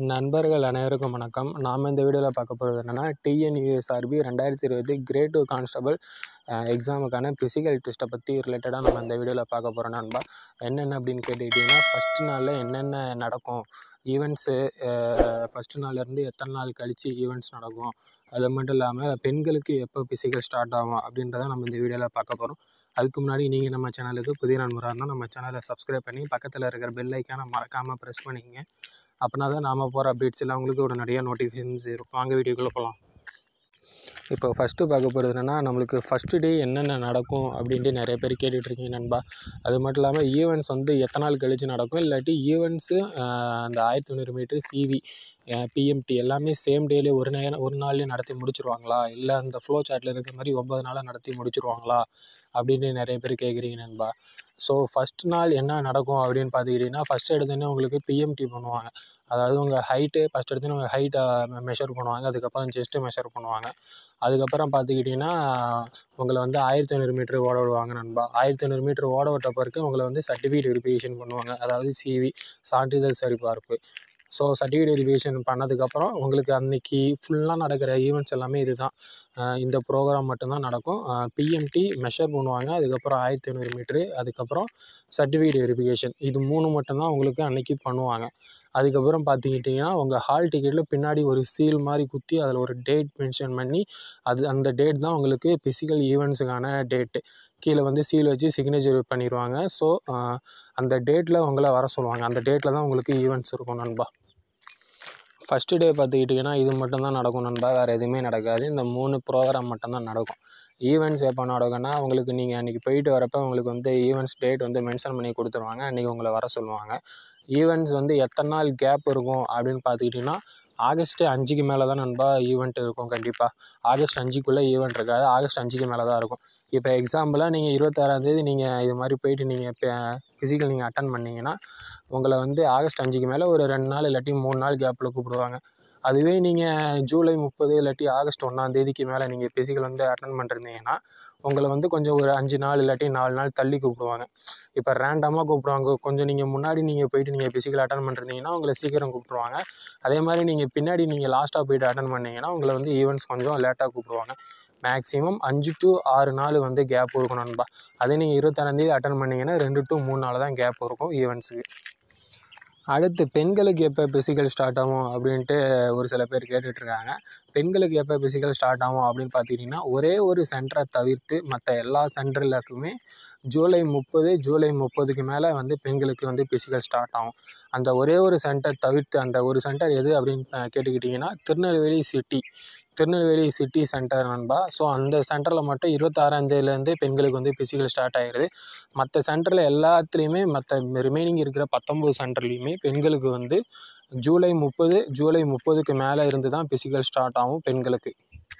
நண்பர்கள் அனைவருக்கும் வணக்கம் நாம் இந்த வீடியோவில் பார்க்க போகிறது என்னென்னா டிஎன்யூஎஸ்ஆர்பி ரெண்டாயிரத்தி இருபது கிரேட் டூ கான்ஸ்டபிள் எக்ஸாமுக்கான ஃபிசிக்கல் டெஸ்ட்டை பற்றி ரிலேட்டடாக நம்ம இந்த வீடியோவில் பார்க்க போகிறோம் நண்பா என்னென்ன அப்படின்னு கேட்டுக்கிட்டிங்கன்னா ஃபஸ்ட்டு நாளில் என்னென்ன நடக்கும் ஈவெண்ட்ஸு ஃபஸ்ட்டு நாள்லேருந்து எத்தனை நாள் கழித்து ஈவெண்ட்ஸ் நடக்கும் அது மட்டும் இல்லாமல் பெண்களுக்கு எப்போ ஃபிசிக்கல் ஸ்டார்ட் ஆகும் அப்படின்றத நம்ம இந்த வீடியோவில் பார்க்க போகிறோம் அதுக்கு முன்னாடி நீங்கள் நம்ம சேனலுக்கு புதிய நண்பராக இருந்தால் நம்ம சேனலை சப்ஸ்கிரைப் பண்ணி பக்கத்தில் இருக்கிற பெல் ஐக்கானை மறக்காமல் ப்ரெஸ் பண்ணிக்கங்க அப்படின்னா தான் நாம் போகிற அப்டேட்ஸ் எல்லாம் உங்களுக்கு உடனடியாக நோட்டிஃபிகேஷன்ஸ் இருக்கும் வாங்க வீடியோக்குள்ளே போகலாம் இப்போ ஃபஸ்ட்டு பார்க்க போகிறது என்னென்னா நம்மளுக்கு ஃபஸ்ட்டு டே என்னென்ன நடக்கும் அப்படின்ட்டு நிறைய பேர் கேட்டுட்ருக்கீங்க நண்பா அது மட்டும் இல்லாமல் ஈவெண்ட்ஸ் வந்து எத்தனை நாள் கழித்து நடக்கும் இல்லாட்டி ஈவெண்ட்ஸு அந்த ஆயிரத்தி தொண்ணூறு மீட்டர் சிவி பிஎம்டி எல்லாமே சேம் டேலே ஒரு நேரம் ஒரு நாள்லேயே நடத்தி முடிச்சிருவாங்களா இல்லை அந்த ஃப்ளோ சார்ட்டில் இருக்கிற மாதிரி ஒம்பது நாளாக நடத்தி முடிச்சிருவாங்களா அப்படின்னு நிறைய பேர் கேட்குறீங்க நண்பா ஸோ ஃபஸ்ட் நாள் என்ன நடக்கும் அப்படின்னு பார்த்துக்கிட்டிங்கன்னா ஃபஸ்ட் எடுத்தோடனே உங்களுக்கு பிஎம்டி பண்ணுவாங்க அதாவது உங்கள் ஹைட்டு ஃபஸ்ட் எடுத்தோடனே உங்கள் ஹைட்டை மெஷர் பண்ணுவாங்க அதுக்கப்புறம் செஸ்ட்டு மெஷர் பண்ணுவாங்க அதுக்கப்புறம் பார்த்துக்கிட்டிங்கன்னா உங்களை வந்து ஆயிரத்தி ஐநூறு மீட்ரு ஓட விடுவாங்க நண்பா ஆயிரத்தி ஐநூறு மீட்ரு ஓட விட்ட பிறகு உங்களை வந்து சர்டிஃபிகேட் வெரிஃபிகேஷன் பண்ணுவாங்க அதாவது சிவி சான்றிதழ் சரிபார்ப்பு ஸோ சர்டிஃபிகேட் வெரிஃபிகேஷன் பண்ணதுக்கப்புறம் உங்களுக்கு அன்றைக்கி ஃபுல்லாக நடக்கிற ஈவெண்ட்ஸ் எல்லாமே இது தான் இந்த ப்ரோக்ராம் மட்டும்தான் நடக்கும் பிஎம்டி மெஷர் பண்ணுவாங்க அதுக்கப்புறம் ஆயிரத்தி ஐநூறு மீட்ரு அதுக்கப்புறம் சர்டிஃபிகேட் வெரிஃபிகேஷன் இது மூணு மட்டும்தான் உங்களுக்கு அன்றைக்கி பண்ணுவாங்க அதுக்கப்புறம் பார்த்துக்கிட்டிங்கன்னா உங்கள் ஹால் டிக்கெட்டில் பின்னாடி ஒரு சீல் மாதிரி குத்தி அதில் ஒரு டேட் மென்ஷன் பண்ணி அது அந்த டேட் தான் உங்களுக்கு ஃபிசிக்கல் ஈவெண்ட்ஸுக்கான டேட்டு கீழே வந்து சீல் வச்சு சிக்னேச்சர் பண்ணிடுவாங்க ஸோ அந்த டேட்டில் உங்களை வர சொல்லுவாங்க அந்த டேட்டில் தான் உங்களுக்கு ஈவெண்ட்ஸ் இருக்கும் நண்பா ஃபஸ்ட்டு டே பார்த்துக்கிட்டிங்கன்னா இது மட்டும்தான் நடக்கும் நண்பா வேறு எதுவுமே நடக்காது இந்த மூணு ப்ரோக்ராம் மட்டும்தான் நடக்கும் ஈவெண்ட்ஸ் எப்போ நடக்கும்னா உங்களுக்கு நீங்கள் அன்றைக்கி போயிட்டு வரப்போ உங்களுக்கு வந்து ஈவெண்ட்ஸ் டேட் வந்து மென்ஷன் பண்ணி கொடுத்துருவாங்க அன்றைக்கி உங்களை வர சொல்லுவாங்க ஈவெண்ட்ஸ் வந்து எத்தனை நாள் கேப் இருக்கும் அப்படின்னு பார்த்துக்கிட்டிங்கன்னா ஆகஸ்ட்டு அஞ்சுக்கு மேலே தான் நண்பா ஈவெண்ட் இருக்கும் கண்டிப்பாக ஆகஸ்ட் அஞ்சுக்குள்ளே ஈவெண்ட் இருக்காது ஆகஸ்ட் அஞ்சுக்கு மேலே தான் இருக்கும் இப்போ எக்ஸாம்பிளாக நீங்கள் இருபத்தாறாந்தேதி நீங்கள் இது மாதிரி போயிட்டு நீங்கள் இப்போ ஃபிசிக்கல் நீங்கள் அட்டன் பண்ணிங்கன்னா உங்களை வந்து ஆகஸ்ட் அஞ்சுக்கு மேலே ஒரு ரெண்டு நாள் இல்லாட்டி மூணு நாள் கேப்பில் கூப்பிடுவாங்க அதுவே நீங்கள் ஜூலை முப்பது இல்லாட்டி ஆகஸ்ட் ஒன்றாந்தேதிக்கு மேலே நீங்கள் ஃபிசிக்கல் வந்து அட்டன் பண்ணிருந்தீங்கன்னா உங்களை வந்து கொஞ்சம் ஒரு அஞ்சு நாள் இல்லாட்டி நாலு நாள் தள்ளி கூப்பிடுவாங்க இப்போ ரேண்டமாக கூப்பிடுவாங்க கொஞ்சம் நீங்கள் முன்னாடி நீங்கள் போயிட்டு நீங்கள் ஃபிசிக்கல் அட்டன் பண்ணிருந்தீங்கன்னா உங்களை சீக்கிரம் கூப்பிடுவாங்க அதே மாதிரி நீங்கள் பின்னாடி நீங்கள் லாஸ்ட்டாக போயிட்டு அட்டன் பண்ணிங்கன்னா உங்களை வந்து ஈவெண்ட்ஸ் கொஞ்சம் லேட்டாக கூப்பிடுவாங்க மேக்ஸிமம் அஞ்சு டு ஆறு நாள் வந்து கேப் இருக்கும் நண்பா அதே நீங்கள் இருபத்தாறாந்தேதி அட்டன் பண்ணிங்கன்னா ரெண்டு டு மூணு நாள் தான் கேப் இருக்கும் ஈவெண்ட்ஸுக்கு அடுத்து பெண்களுக்கு எப்போ ஃபிசிக்கல் ஸ்டார்ட் ஆகும் அப்படின்ட்டு ஒரு சில பேர் கேட்டுட்ருக்காங்க பெண்களுக்கு எப்போ ஃபிசிக்கல் ஸ்டார்ட் ஆகும் அப்படின்னு பார்த்துக்கிட்டிங்கன்னா ஒரே ஒரு சென்டரை தவிர்த்து மற்ற எல்லா சென்டர்லக்குமே ஜூலை முப்பது ஜூலை முப்பதுக்கு மேலே வந்து பெண்களுக்கு வந்து ஃபிசிக்கல் ஸ்டார்ட் ஆகும் அந்த ஒரே ஒரு சென்டர் தவிர்த்து அந்த ஒரு சென்டர் எது அப்படின்னு கேட்டுக்கிட்டிங்கன்னா Tirunelveli city Tirunelveli city centre நண்பா ஸோ அந்த சென்டரில் மட்டும் இருபத்தாறாந்தேதிலேருந்தே பெண்களுக்கு வந்து ஃபிசிக்கல் ஸ்டார்ட் ஆகிடுது மற்ற சென்டரில் எல்லாத்துலேயுமே மற்ற ரிமைனிங் இருக்கிற பத்தொம்பது சென்டர்லேயுமே பெண்களுக்கு வந்து ஜூலை முப்பது ஜூலை முப்பதுக்கு மேலே இருந்து தான் ஃபிசிக்கல் ஸ்டார்ட் ஆகும் பெண்களுக்கு